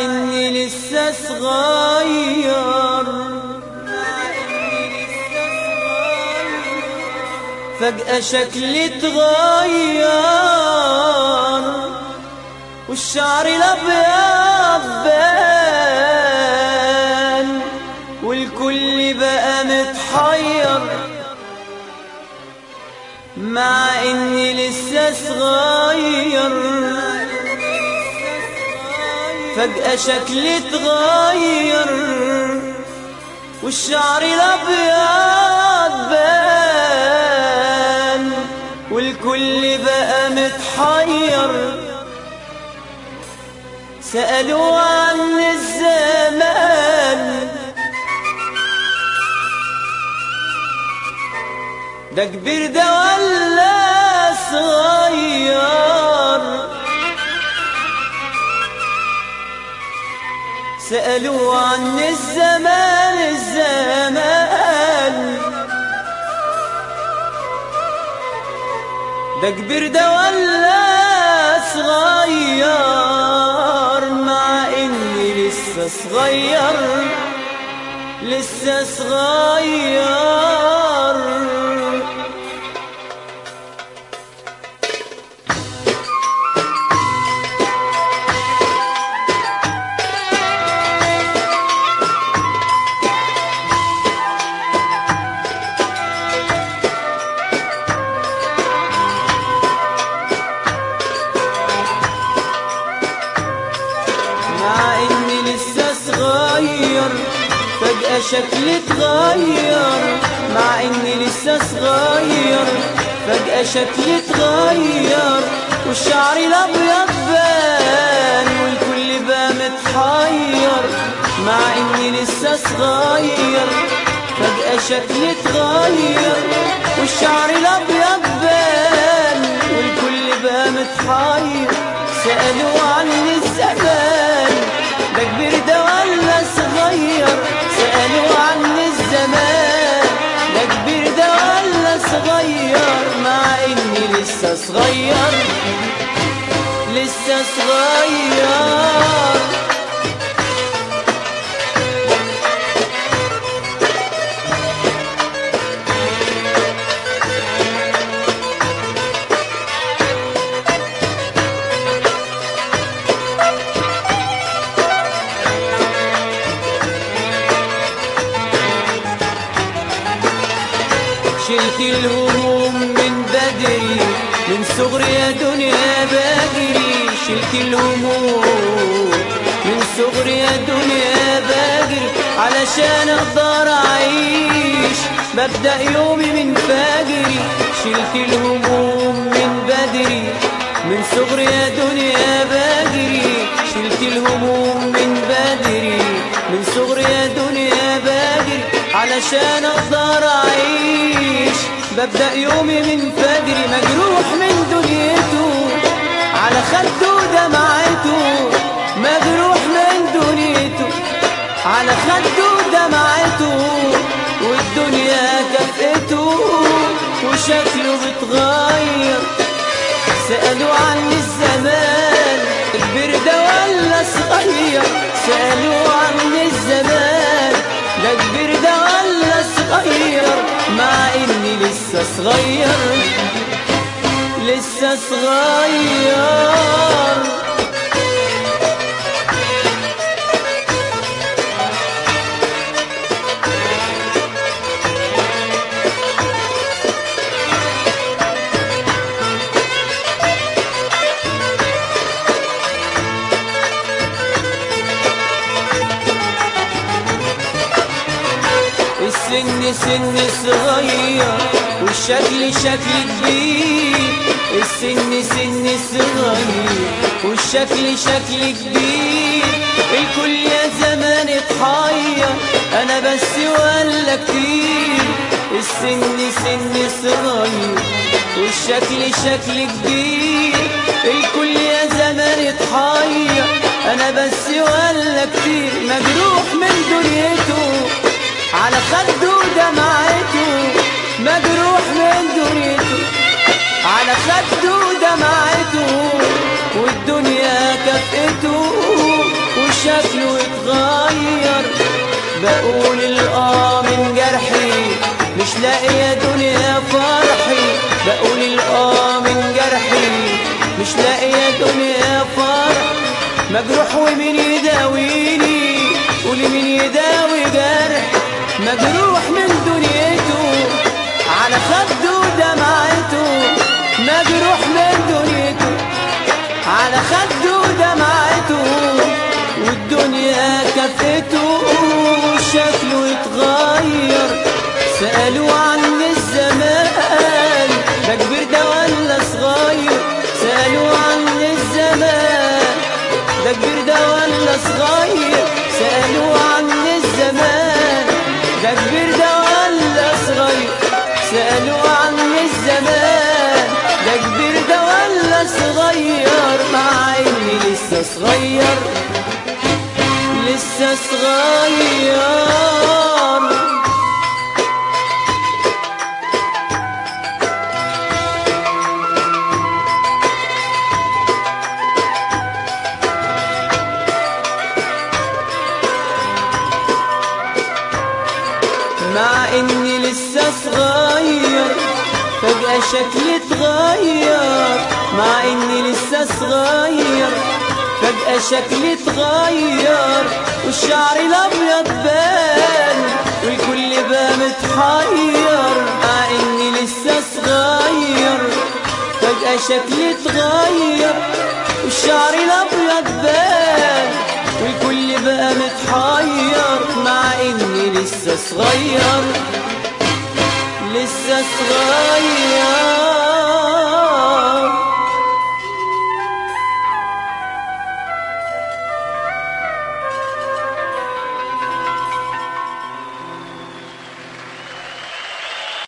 اني لسه صغير فجأة شكلي اتغير والشعر الابيض بان والكل بقى متحير مع اني لسه صغير فجأة شكلي اتغير والشعر الابيض بان والكل بقى متحير سألوا عن الزمان ده كبير ده ولا صغير سألوا عن الزمان الزمان ده كبير ده ولا صغير مع اني لسه صغير لسه صغير مع اني لسه صغير فجأة شكلي اتغير مع اني لسه صغير فجأة شكلي اتغير والشعر الابيض بان والكل بقى متحير مع اني لسه صغير فجأة شكلي اتغير والشعر الابيض بان والكل بقى متحير سألوا عني الزمان ده كبير ده ولا صغير سألوا عني الزمان ده كبير ده ولا صغير مع اني لسه صغير لسه صغير شلت الهموم من بدري من صغري يا دنيا بجري شلت الهموم من صغري يا دنيا بجري علشان اقدر اعيش ببدأ يومي من فجري شلت الهموم من بدري من صغري يا دنيا بجري شلت الهموم من بدري من صغري يا دنيا بجري علشان اقدر اعيش ببدأ يومي من فجري مجروح من دنيته على خده دمعته مجروح من دنيته على خده دمعته والدنيا كفته وشكله بتغير سألوا عن الزمان كبير ده ولا صغير سألوا عن الزمان ده كبير ده ولا صغير مع اني لسه صغير لسه صغير السن سن صغير والشكل شكل كبير السن سن صغير والشكل شكل كبير الكل يا زمان اتحير انا بس ولا كتير السن سن صغير والشكل شكل كبير الكل يا زمان اتحير انا بس ولا كتير مجروح من دنيته على خده دمعته مجروح من دنيته على خده دمعته والدنيا كفته وشكله لاقي يا دنيا فرحي بقول الآه من جرحي مش لاقي يا دنيا فرح مجروح ومين يداويني قولي مين يداوي جرح مجروح من دنيته على خده دمعته مجروح من دنيته على خده دمعته والدنيا كفته شكله اتغير سألوا عن الزمان ده كبير ده ولا صغير سألوا عن الزمان ده كبير ده ولا صغير سألوا عن الزمان ده كبير ده ولا صغير سألوا عن الزمان ده كبير ده ولا صغير مع اني لسه صغير لسه صغير مع اني لسه صغير فجأة شكلي اتغير مع اني لسه صغير فجأة شكلي اتغير والشعر الابيض بان والكل بقى متحير مع اني لسه صغير فجأة شكلي اتغير والشعر الابيض بان والكل بقى متحير مع اني لسه صغير لسه صغير